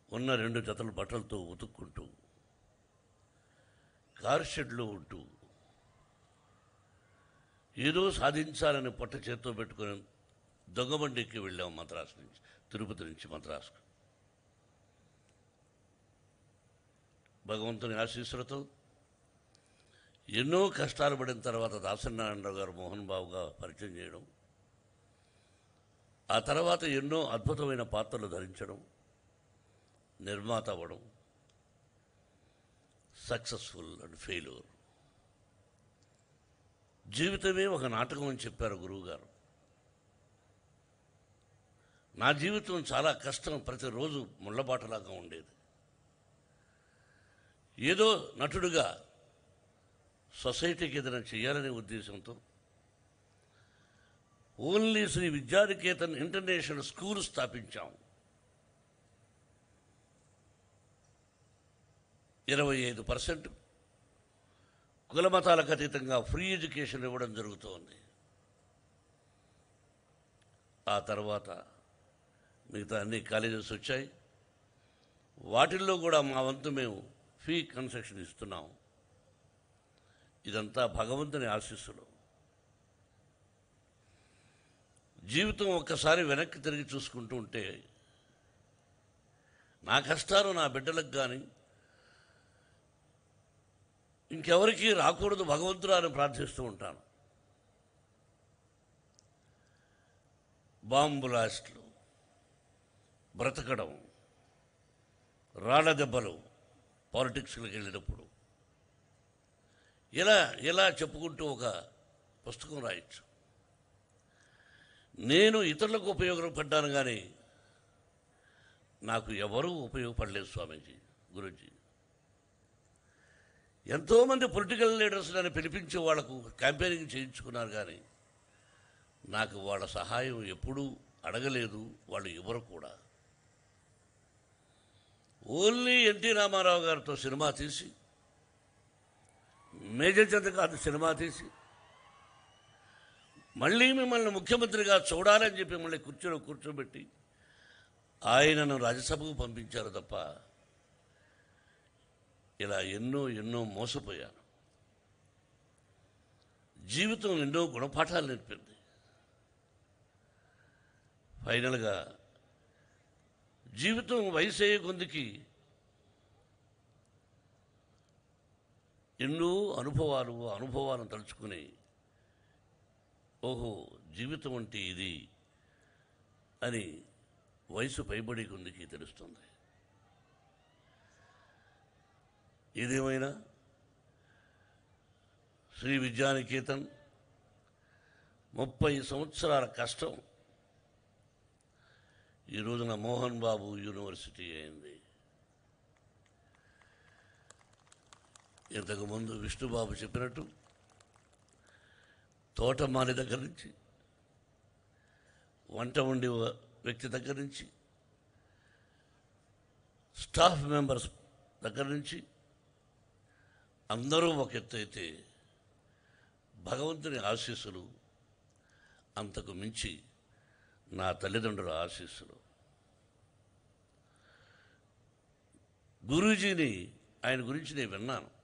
ఉన్న రెండు జతల బట్టలతో ఉతుక్కుంటూ కార్ షెడ్లో ఉంటూ ఏదో సాధించాలని పొట్ట చేత్తో పెట్టుకొని దొంగబండికి వెళ్ళాం మద్రాసు నుంచి తిరుపతి నుంచి మద్రాసుకు భగవంతుని ఆశీస్సులతో ఎన్నో కష్టాలు పడిన తర్వాత దాసనారాయణరావు గారు మోహన్ బాబుగా పరిచయం చేయడం ఆ తర్వాత ఎన్నో అద్భుతమైన పాత్రలు ధరించడం నిర్మాత అవ్వడం సక్సెస్ఫుల్ అండ్ ఫెయిల్యూర్ జీవితమే ఒక నాటకం అని చెప్పారు గురువుగారు నా జీవితం చాలా కష్టం ప్రతిరోజు ముళ్ళబాటలాగా ఉండేది ఏదో నటుడుగా సొసైటీకి ఏదైనా చేయాలనే ఉద్దేశంతో only Shri Vidyaniketan international school స్థాపించాం ఇరవై ఐదు పర్సెంట్ కులమతాలకు అతీతంగా ఫ్రీ ఎడ్యుకేషన్ ఇవ్వడం జరుగుతోంది ఆ తర్వాత మిగతా అన్ని కాలేజెస్ వచ్చాయి వాటిల్లో కూడా మా వంతు మేము ఫీ కన్సెషన్ ఇస్తున్నాం ఇదంతా భగవంతుని ఆశీస్సులు జీవితం ఒక్కసారి వెనక్కి తిరిగి చూసుకుంటూ ఉంటే నా కష్టాలు నా బిడ్డలకు కానీ ఇంకెవరికి రాకూడదు భగవంతుడు అని ప్రార్థిస్తూ ఉంటాను బాంబు బ్లాస్ట్లు బ్రతకడం రాళ్ళ దెబ్బలు పాలిటిక్స్కి వెళ్ళినప్పుడు ఇలా ఇలా చెప్పుకుంటూ ఒక పుస్తకం రాయొచ్చు నేను ఇతరులకు ఉపయోగపడ్డాను కానీ నాకు ఎవరూ ఉపయోగపడలేదు స్వామీజీ గురుజీ ఎంతోమంది పొలిటికల్ లీడర్స్ నన్ను పిలిపించి వాళ్లకు క్యాంపెయినింగ్ చేయించుకున్నారు కానీ నాకు వాళ్ళ సహాయం ఎప్పుడూ అడగలేదు వాళ్ళు ఎవరు కూడా ఓన్లీ ఎన్టీ రామారావు గారితో సినిమా తీసి మేజర్ చంద్రకాంత్ సినిమా తీసి మళ్ళీ మిమ్మల్ని ముఖ్యమంత్రిగా చూడాలని చెప్పి మళ్ళీ కూర్చొని కూర్చోబెట్టి ఆయనను రాజ్యసభకు పంపించారు తప్ప ఇలా ఎన్నో ఎన్నో మోసపోయాను జీవితం ఎన్నో గుణపాఠాలు నేర్పింది ఫైనల్గా జీవితం వయసు అయ్యే కొందికి ఎన్నో అనుభవాలు ఆ అనుభవాలను తలుచుకుని ఓహో జీవితం అంటే ఇది అని వయసు పైబడి కొందికి తెలుస్తుంది ఏదేమైనా శ్రీ విద్యానికేతన్ ముప్పై సంవత్సరాల కష్టం ఈ రోజున మోహన్ బాబు యూనివర్సిటీ అయింది ఇంతకుముందు విష్ణుబాబు చెప్పినట్టు తోటమాలి దగ్గర నుంచి వంట వండి వ్యక్తి దగ్గర నుంచి స్టాఫ్ మెంబర్స్ దగ్గర నుంచి అందరూ ఒక ఎత్తు అయితే భగవంతుని ఆశీస్సులు అంతకు మించి నా తల్లిదండ్రుల ఆశీస్సులు గురూజీని ఆయన గురించి నేను విన్నాను